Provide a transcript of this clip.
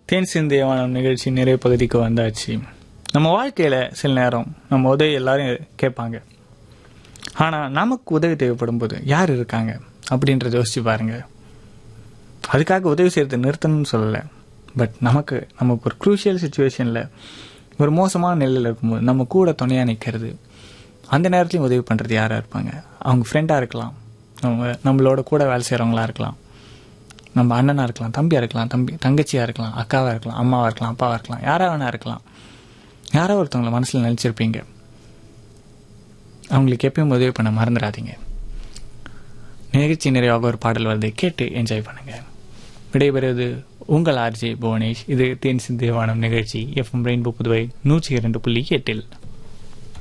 தேன் சிந்தியவானம் நிகழ்ச்சி நிறைய பகுதிக்கு வந்தாச்சு நம்ம வாழ்க்கையில் சில நேரம் நம்ம உதவி எல்லாரும் கேட்பாங்க ஆனால் நமக்கு உதவி தேவைப்படும் போது யார் இருக்காங்க அப்படின்றத யோசிச்சு பாருங்க அதுக்காக உதவி செய்யறது நிறுத்தணும்னு சொல்லலை பட் நமக்கு நமக்கு ஒரு குரூஷியல் சுச்சுவேஷனில் ஒரு மோசமான நிலையில் இருக்கும்போது நம்ம கூட துணையாக நிற்கிறது அந்த நேரத்துலையும் உதவி பண்ணுறது யாராக இருப்பாங்க அவங்க ஃப்ரெண்டாக இருக்கலாம் அவங்க நம்மளோட கூட வேலை செய்கிறவங்களா இருக்கலாம் நம்ம அண்ணனாக இருக்கலாம் தம்பியாக இருக்கலாம் தம்பி தங்கச்சியாக இருக்கலாம் அக்காவாக இருக்கலாம் அம்மாவாக இருக்கலாம் அப்பாவாக இருக்கலாம் யாராக வேணா இருக்கலாம் யாரோ ஒருத்தவங்களை மனசில் நினச்சிருப்பீங்க அவங்களுக்கு எப்பயும் உதவி பண்ண மறந்துடாதீங்க நிகழ்ச்சி நிறைவாக ஒரு பாடல் வருது கேட்டு என்ஜாய் பண்ணுங்க விடைபெறுவது உங்கள் ஆர்ஜே புவனேஷ் இது தேன் சிந்தேவானம் நிகழ்ச்சி எஃப்எம் ரெயின்போ புதுவை நூற்றி இரண்டு புள்ளி எட்டில்